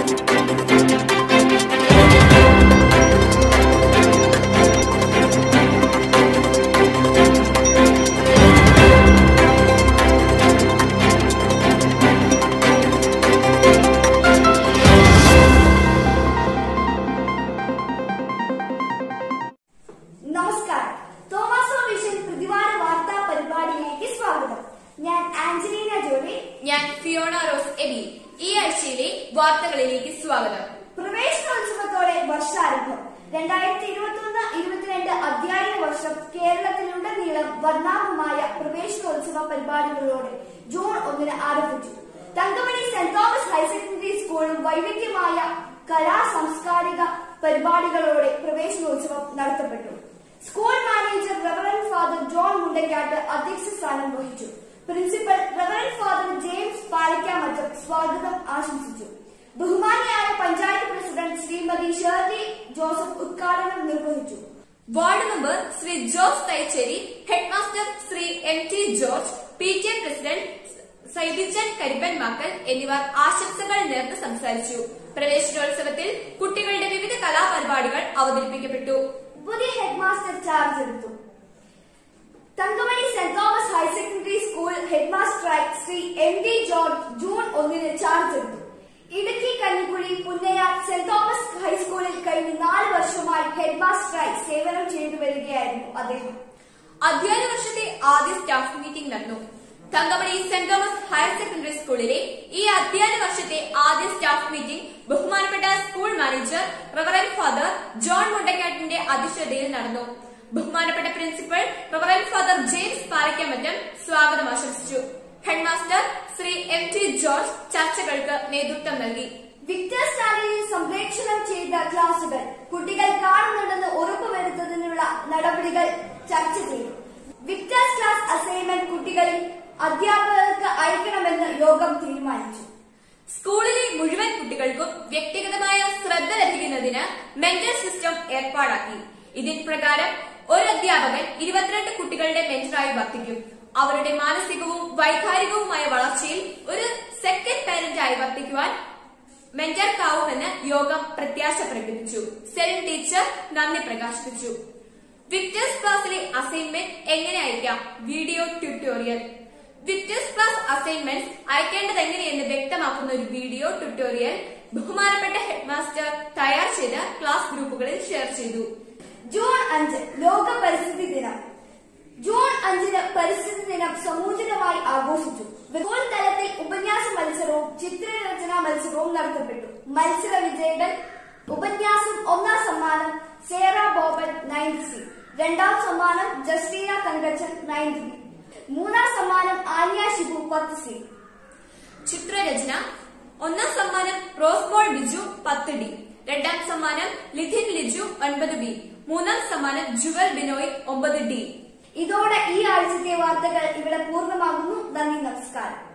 നമസ്കാരം Thomas vision പ്രതിവാര വാർത്താ പരിപാടിയിലേക്ക് സ്വാഗതം ഞാൻ ആഞ്ചലീന ജോലി ഞാൻ ഫിയോണ റോസ് എബി ഈ ആഴ്ചയിലെ വാർത്തകളിലേക്ക് സ്വാഗതം പ്രവേശനോത്സവത്തോടെ വർഷാരംഭം രണ്ടായിരത്തി ഇരുപത്തിയൊന്ന് ഇരുപത്തിരണ്ട് അധ്യയന വർഷം കേരളത്തിലുടനീളം വർണ്ണാഭമായ പ്രവേശനോത്സവ പരിപാടികളോടെ ജൂൺ ഒന്നിന് ആരംഭിച്ചു Thankamani Saint Thomas Higher Secondary സ്കൂളും വൈവിധ്യമായ കലാ സാംസ്കാരിക പരിപാടികളോടെ പ്രവേശനോത്സവം നടത്തപ്പെട്ടു school manager Reverend Father John Mundakkatt അധ്യക്ഷ സ്ഥാനം വഹിച്ചു principal Reverend Father James Palakkamattam സ്വാഗതം ആശംസിച്ചു ബഹുമാനിയായ panchayat president Shrimati Shirley Joseph ഉദ്ഘാടനം നിർവഹിച്ചു ward member Shri Jose Thaicheri headmaster Shri M T George P T A president Saibijan Karippan Makkal എന്നിവർ ആശംസകൾ നേർന്ന് സംസാരിച്ചു പ്രവേശനോത്സവത്തിൽ കുട്ടികളുടെ വിവിധ കലാപരിപാടികൾ അവതരിപ്പിക്കപ്പെട്ടു പുതിയ ഹെഡ്മാസ്റ്റർ ചാർജ് എടുത്തു Thankamani Saint Thomas Higher Secondary school ഹെഡ്മാസ്റ്ററായി Shri M D George June ഒന്നിന് ചാർജ് എടുത്തു ഇടുക്കി കഞ്ഞിക്കുഴി പുന്നയാർ സെന്റ് തോമസ് ഹൈസ്കൂളിൽ കഴിഞ്ഞ നാല് വർഷമായി ഹെഡ്മാസ്റ്ററായി സേവനം ചെയ്തു വരികയായിരുന്നു അദ്ദേഹം അധ്യയന വർഷത്തെ ആദ്യ സ്റ്റാഫ് മീറ്റിംഗ് നടന്നു Thankamani Saint Thomas Higher Secondary സ്കൂളിലെ ഈ അധ്യയന വർഷത്തെ ആദ്യ സ്റ്റാഫ് മീറ്റിംഗ് ബഹുമാനപ്പെട്ട school manager Reverend Father John മുണ്ടക്കാട്ടിന്റെ അധ്യക്ഷതയിൽ നടന്നു ബഹുമാനപ്പെട്ട principal Reverend Father James Palakkamattam സ്വാഗതം ആശംസിച്ചു headmaster Shri M T George ചർച്ചകൾക്ക് നേതൃത്വം നൽകി വിക്ടേഴ്സ് ചാനലിൽ സംപ്രേക്ഷണം ചെയ്ത ക്ലാസുകൾ കുട്ടികൾ കാണുന്നുണ്ടെന്ന് ഉറപ്പുവരുത്തുന്നതിനുള്ള നടപടികൾ ചർച്ച ചെയ്തു വിക്ടേഴ്സ് ക്ലാസ് അസൈൻമെന്റ് കുട്ടികളിൽ അധ്യാപകർക്ക് അയക്കണമെന്ന് യോഗം തീരുമാനിച്ചു സ്കൂളിലെ മുഴുവൻ കുട്ടികൾക്കും വ്യക്തിഗതമായ ശ്രദ്ധ ലഭിക്കുന്നതിന് മെന്റർ സിസ്റ്റം ഏർപ്പാടാക്കി ഇതിൻ പ്രകാരം ഒരു അധ്യാപകൻ ഇരുപത്തിരണ്ട് കുട്ടികളുടെ മെന്ററായി വർത്തിക്കും അവരുടെ മാനസികവും വൈകാരികവുമായ വളർച്ചയിൽ ഒരു സെക്കൻഡ് പാരന്റായി വർത്തിക്കുവാൻ മെന്റർക്കാവുമെന്ന് യോഗം പ്രത്യാശ പ്രകടിപ്പിച്ചു സെലിൻ ടീച്ചർ നന്ദി പ്രകാശിപ്പിച്ചു വിക്ടേഴ്സ് ക്ലാസ്സിലെ അസൈൻമെന്റ് എങ്ങനെ അയക്കാം video tutorial Victers class assignments അയക്കേണ്ടത് എങ്ങനെയെന്ന് വ്യക്തമാക്കുന്ന ഒരു വീഡിയോ ട്യൂട്ടോറിയൽ ബഹുമാനപ്പെട്ട ഹെഡ്മാസ്റ്റർ തയ്യാർ ചെയ്ത് ക്ലാസ് ഗ്രൂപ്പുകളിൽ ഷെയർ ചെയ്തു ജൂൺ അഞ്ച് ലോക പരിസ്ഥിതി ദിനം ജൂൺ അഞ്ചിന് പരിസ്ഥിതി ദിനം സമൂചിതമായി ആഘോഷിച്ചു സ്കൂൾ തലത്തിൽ ഉപന്യാസ മത്സരവും ചിത്രരചനാ മത്സരവും നടത്തപ്പെട്ടു മത്സര വിജയികൾ ഉപന്യാസം ഒന്നാം സമ്മാനം സേറ ബോബൻ നയൻത് സി രണ്ടാം സമ്മാനം ജസ്റ്റീന തങ്കച്ചൻ നയൻത് ബി മൂന്നാം സമ്മാനം ആനിയ ഷിബു പത്ത് സി ചിത്രരചന ഒന്നാം സമ്മാനം റോസ് ബോൾ ബിജു പത്ത് ഡി രണ്ടാം സമ്മാനം ലിഥിൻ ലിജു ഒൻപത് ബി മൂന്നാം സമ്മാനം ജുവൽ ബിനോയ് ഒമ്പത് ഡി ഇതോടെ ഈ ആഴ്ചത്തെ വാർത്തകൾ ഇവിടെ പൂർണ്ണമാകുന്നു നന്ദി നമസ്കാരം